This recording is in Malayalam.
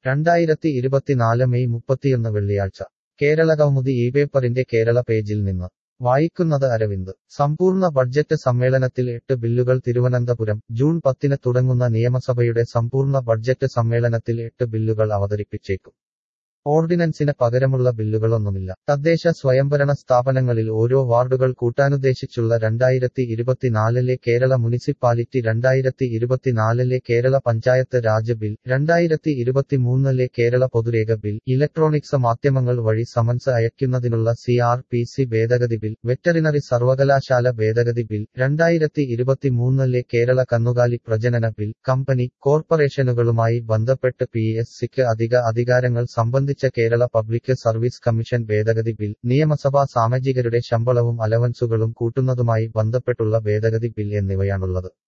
രണ്ടായിരത്തി ഇരുപത്തിനാല് മെയ് മുപ്പത്തിയൊന്ന് വെള്ളിയാഴ്ച കേരള കൗമുദി ഈ പേപ്പറിന്റെ കേരള പേജിൽ നിന്ന് വായിക്കുന്നത് അരവിന്ദ് സമ്പൂർണ്ണ ബഡ്ജറ്റ് സമ്മേളനത്തിൽ എട്ട് ബില്ലുകൾ തിരുവനന്തപുരം ജൂൺ പത്തിന് തുടങ്ങുന്ന നിയമസഭയുടെ സമ്പൂർണ്ണ ബഡ്ജറ്റ് സമ്മേളനത്തിൽ എട്ട് ബില്ലുകൾ അവതരിപ്പിച്ചേക്കും ഓർഡിനൻസിന് പകരമുള്ള ബില്ലുകളൊന്നുമില്ല തദ്ദേശ സ്വയംഭരണ സ്ഥാപനങ്ങളിൽ ഓരോ വാർഡുകൾ കൂട്ടാനുദ്ദേശിച്ചുള്ള രണ്ടായിരത്തി ഇരുപത്തിനാലിലെ കേരള മുനിസിപ്പാലിറ്റി രണ്ടായിരത്തി ഇരുപത്തിനാലിലെ കേരള പഞ്ചായത്ത് രാജ് ബിൽ രണ്ടായിരത്തി ഇരുപത്തിമൂന്നിലെ കേരള പൊതുരേഖ ബിൽ ഇലക്ട്രോണിക്സ് മാധ്യമങ്ങൾ വഴി സമൻസ് അയക്കുന്നതിനുള്ള സി ആർ പി സി ഭേദഗതി ബിൽ വെറ്ററിനറി സർവകലാശാല ഭേദഗതി ബിൽ രണ്ടായിരത്തി ഇരുപത്തിമൂന്നിലെ കേരള കന്നുകാലി പ്രജനന ബിൽ കമ്പനി കോർപ്പറേഷനുകളുമായി ബന്ധപ്പെട്ട് പി എസ് സിക്ക് അധിക അധികാരങ്ങൾ സംബന്ധിച്ച കേരള പബ്ലിക് സർവീസ് കമ്മീഷൻ ഭേദഗതി ബിൽ നിയമസഭാ സാമാജികരുടെ ശമ്പളവും അലവൻസുകളും കൂട്ടുന്നതുമായി ബന്ധപ്പെട്ടുള്ള ഭേദഗതി ബിൽ എന്നിവയാണുള്ളത്